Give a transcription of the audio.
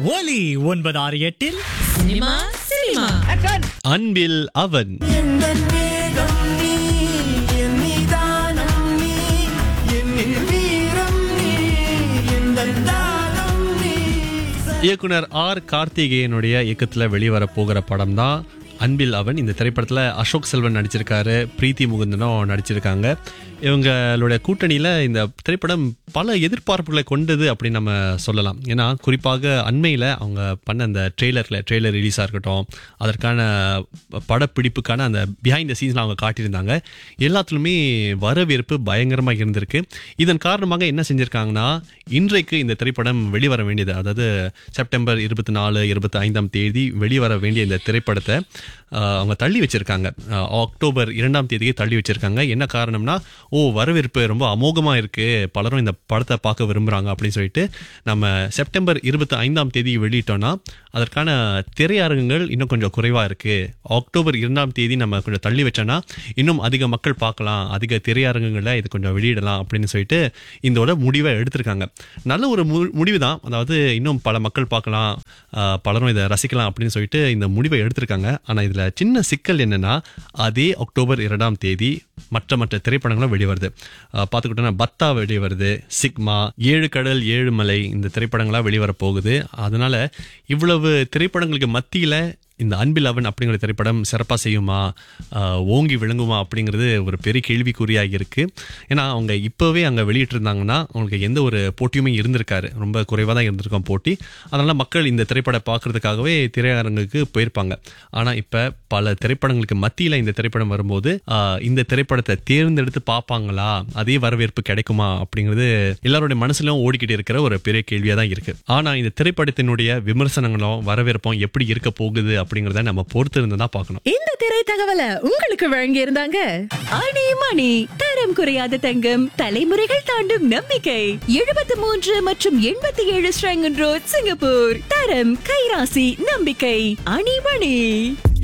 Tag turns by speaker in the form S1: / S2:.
S1: ஒலி ஒன்பது ஆறு எட்டில்
S2: சினிமா சினிமா
S3: அன்பில் அவன்
S4: எந்தன் மேகம் நீ, என் நிதானம் நீ, என்னில் வீரம் நீ, எந்தன் தாகம் நீ.
S3: இயக்குனர் ஆர் கார்த்திகேயனுடைய இயக்கத்துல வெளிவர போகிற படம் தான் அன்பில் அவன் இந்த திரைப்படத்துல அசோக் செல்வன் நடிச்சிருக்காரு பிரீத்தி முகுந்தனும் நடிச்சிருக்காங்க இவங்களுடைய கூட்டணியில இந்த திரைப்படம் பல எதிர்பார்ப்புகளை கொண்டது அப்படின்னு நம்ம சொல்லலாம் ஏன்னா குறிப்பாக அண்மையில் அவங்க பண்ண அந்த ட்ரெய்லரில் ட்ரெய்லர் ரிலீஸாக இருக்கட்டும் அதற்கான படப்பிடிப்புக்கான அந்த பிஹைண்ட் த சீன்ஸ்லாம் அவங்க காட்டியிருந்தாங்க எல்லாத்துலேயுமே வரவேற்பு பயங்கரமாக இருந்திருக்கு இதன் காரணமாக என்ன செஞ்சுருக்காங்கன்னா இன்றைக்கு இந்த திரைப்படம் வெளிவர வேண்டியது அதாவது செப்டம்பர் இருபத்தி நாலு இருபத்தி ஐந்தாம் தேதி வெளிவர வேண்டிய இந்த திரைப்படத்தை ஆஹ், அவங்க தள்ளி வச்சிருக்காங்க ஆஹ், அக்டோபர் இரண்டாம் தேதிக்கு தள்ளி வச்சிருக்காங்க என்ன காரணம்னா ஓ வரவேற்பு ரொம்ப அமோகமாக இருக்கு பலரும் இந்த படத்தை பார்க்க விரும்புகிறாங்க அப்படின்னு சொல்லிட்டு நம்ம செப்டம்பர் இருபத்தி ஐந்தாம் தேதி வெளியிட்டோம்னா அதற்கான திரையரங்குகள் இன்னும் கொஞ்சம் குறைவாக இருக்கு அக்டோபர் இரண்டாம் தேதி நம்ம கொஞ்சம் தள்ளி வச்சோன்னா இன்னும் அதிக மக்கள் பார்க்கலாம் அதிக திரையரங்குகளில் இது கொஞ்சம் வெளியிடலாம் அப்படின்னு சொல்லிட்டு இதோட முடிவை எடுத்திருக்காங்க நல்ல ஒரு மு முடிவு தான் அதாவது இன்னும் பல மக்கள் பார்க்கலாம் ஆஹ், பலரும் இதை ரசிக்கலாம் அப்படின்னு சொல்லிட்டு இந்த முடிவை எடுத்திருக்காங்க ஆனால் இதில் சின்ன சிக்கல் என்னன்னா அதே அக்டோபர் இரண்டாம் தேதி மற்ற மற்ற திரைப்படங்களும் வெளிவருது ஆஹ், பார்த்துக்கிட்டோன்னா பத்தா வெளிவருது சிக்மா ஏழு கடல் ஏழு மலை இந்த திரைப்படங்களாக வெளிவர போகுது அதனால இவ்வளவு திரைப்படங்களுக்கு மத்தியில் இந்த அன்பில் அவன் அப்படிங்கிற திரைப்படம் சிறப்பாக செய்யுமா ஆஹ், ஓங்கி விளங்குமா அப்படிங்கிறது ஒரு பெரிய கேள்விக்குறியாக இருக்கு ஏன்னா அவங்க இப்போவே அங்கே வெளியிட்டிருந்தாங்கன்னா அவங்களுக்கு எந்த ஒரு போட்டியுமே இருந்திருக்காரு ரொம்ப குறைவாக தான் இருந்திருக்கும் போட்டி அதனால மக்கள் இந்த திரைப்படம் பார்க்கறதுக்காகவே திரையரங்குக்கு போயிருப்பாங்க ஆனால் இப்போ பல திரைப்படங்களுக்கு மத்தியில் இந்த திரைப்படம் வரும்போது ஆஹ், இந்த திரைப்படத்தை தேர்ந்தெடுத்து பார்ப்பாங்களா அதே வரவேற்பு கிடைக்குமா அப்படிங்கிறது எல்லாருடைய மனசுலயும் ஓடிக்கிட்டு இருக்கிற ஒரு பெரிய கேள்வியாக தான் இருக்கு ஆனால் இந்த திரைப்படத்தினுடைய விமர்சனங்களும் வரவேற்பும் எப்படி இருக்க போகுது அப்படிங்கிறத நம்ம பொறுத்து இருந்து தான் பார்க்கணும்
S2: இந்த திரை தகவலை உங்களுக்கு வழங்கி இருந்தாங்க அணி மணி தரம் குறையாத தங்கம் தலைமுறைகள் தாண்டும் நம்பிக்கை எழுபத்தி மூன்று மற்றும் எண்பத்தி ஏழு ஸ்ரங்கன் ரோட் சிங்கப்பூர் தரம் கைராசி நம்பிக்கை அணி மணி